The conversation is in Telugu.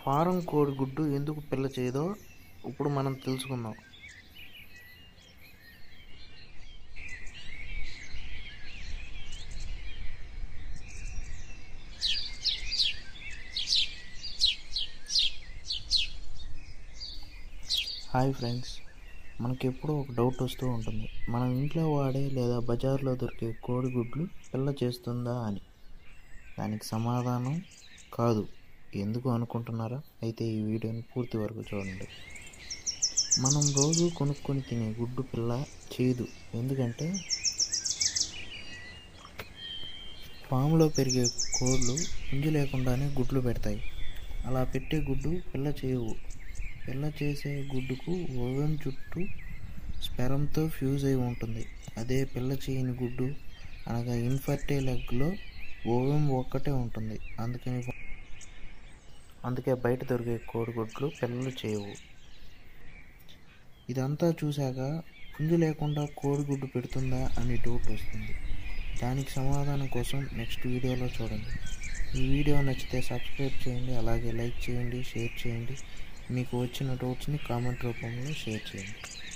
ఫారం కోడిగుడ్డు ఎందుకు పిల్ల చేయదో ఇప్పుడు మనం తెలుసుకుందాం హాయ్ ఫ్రెండ్స్ మనకి ఎప్పుడూ ఒక డౌట్ వస్తూ ఉంటుంది మనం ఇంట్లో వాడే లేదా బజార్లో దొరికే కోడిగుడ్లు పిల్ల చేస్తుందా అని దానికి సమాధానం కాదు ఎందుకు అనుకుంటున్నారా అయితే ఈ వీడియోని పూర్తి వరకు చూడండి మనం రోజు కొనుక్కొని తినే గుడ్డు పిల్ల చేయదు ఎందుకంటే పాములో పెరిగే కోళ్ళు పుంజు లేకుండానే గుడ్లు పెడతాయి అలా పెట్టే గుడ్డు పిల్ల చేయవు పిల్ల చేసే గుడ్డుకు ఓవెన్ చుట్టూ స్పెరంతో ఫ్యూజ్ అయి ఉంటుంది అదే పిల్ల చేయని గుడ్డు అనగా ఇన్ఫర్టైల్ ఎగ్లో ఓవెం ఒక్కటే ఉంటుంది అందుకని అందుకే బయట దొరికే కోడిగుడ్లు పిల్లలు చేయవు ఇదంతా చూశాక పుంజు లేకుండా కోడిగుడ్డు పెడుతుందా అని డౌట్ వస్తుంది దానికి సమాధానం కోసం నెక్స్ట్ వీడియోలో చూడండి ఈ వీడియో నచ్చితే సబ్స్క్రైబ్ చేయండి అలాగే లైక్ చేయండి షేర్ చేయండి మీకు వచ్చిన డౌట్స్ని కామెంట్ రూపంలో షేర్ చేయండి